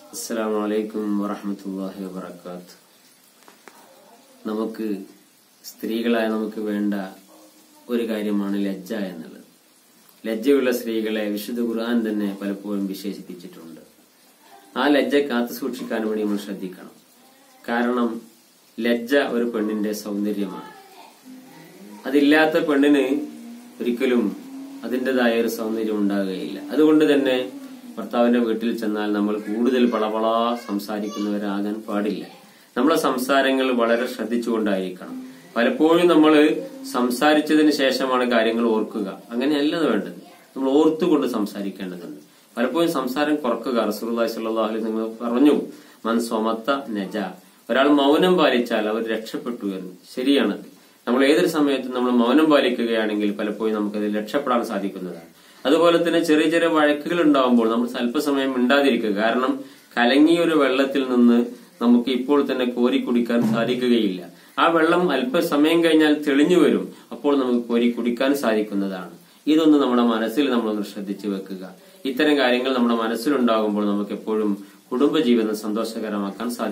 അസ്സലാമു അലൈക്കും വറഹമത്തല്ലാഹി വബർക്കാത്ത് നമുക്ക് സ്ത്രീകളായ നമുക്ക് വേണ്ട ഒരു കാര്യമാണ് ലജ്ജ എന്നുള്ളത് ലജ്ജയുള്ള സ്ത്രീകളെ വിശുദ്ധ ഖുർആൻ തന്നെ പലപ്പോഴും വിശേഷിപ്പിച്ചിട്ടുണ്ട് ആ ലജ്ജ കാത്തു സൂക്ഷിക്കാൻ വേണ്ടി നമ്മൾ ശ്രദ്ധിക്കണം കാരണം ലജ്ജ ഒരു പെണ്ണിന്റെ സൗന്ദര്യമാണ് അതില്ലാത്ത പെണ്ണിന് ഒരിക്കലും അതിൻ്റെതായ ഒരു സൗന്ദര്യം ഉണ്ടാകുകയില്ല അതുകൊണ്ട് തന്നെ ഭർത്താവിന്റെ വീട്ടിൽ ചെന്നാൽ നമ്മൾ കൂടുതൽ പളപള സംസാരിക്കുന്നവരാകാൻ പാടില്ല നമ്മളെ സംസാരങ്ങൾ വളരെ ശ്രദ്ധിച്ചുകൊണ്ടായിരിക്കണം പലപ്പോഴും നമ്മൾ സംസാരിച്ചതിന് ശേഷമാണ് കാര്യങ്ങൾ ഓർക്കുക അങ്ങനെയല്ല വേണ്ടത് നമ്മൾ ഓർത്തുകൊണ്ട് സംസാരിക്കേണ്ടതുണ്ട് പലപ്പോഴും സംസാരം കുറക്കുക റസൂലുള്ളാഹി സ്വല്ലല്ലാഹു അലൈഹി നിങ്ങൾ പറഞ്ഞു മൻ സ്വമത്ത നജ ഒരാൾ മൗനം പാലിച്ചാൽ അവർ രക്ഷപ്പെട്ടു എന്ന് ശരിയാണത് നമ്മൾ ഏതൊരു സമയത്തും നമ്മൾ മൗനം പാലിക്കുകയാണെങ്കിൽ പലപ്പോഴും നമുക്കത് രക്ഷപ്പെടാൻ സാധിക്കുന്നതാണ് അതുപോലെ തന്നെ ചെറിയ ചെറിയ വഴക്കുകൾ ഉണ്ടാവുമ്പോൾ നമ്മൾ സ്വല്പസമയം മിണ്ടാതിരിക്കുക കാരണം കലങ്ങിയ ഒരു വെള്ളത്തിൽ നിന്ന് നമുക്ക് ഇപ്പോൾ തന്നെ കോരി കുടിക്കാൻ സാധിക്കുകയില്ല ആ വെള്ളം അല്പസമയം കഴിഞ്ഞാൽ തെളിഞ്ഞു വരും അപ്പോൾ നമുക്ക് കോരി കുടിക്കാൻ സാധിക്കുന്നതാണ് ഇതൊന്ന് നമ്മുടെ മനസ്സിൽ നമ്മളൊന്ന് ശ്രദ്ധിച്ചു വെക്കുക ഇത്തരം കാര്യങ്ങൾ നമ്മുടെ മനസ്സിലുണ്ടാകുമ്പോൾ നമുക്ക് എപ്പോഴും കുടുംബജീവിതം സന്തോഷകരമാക്കാൻ സാധിക്കും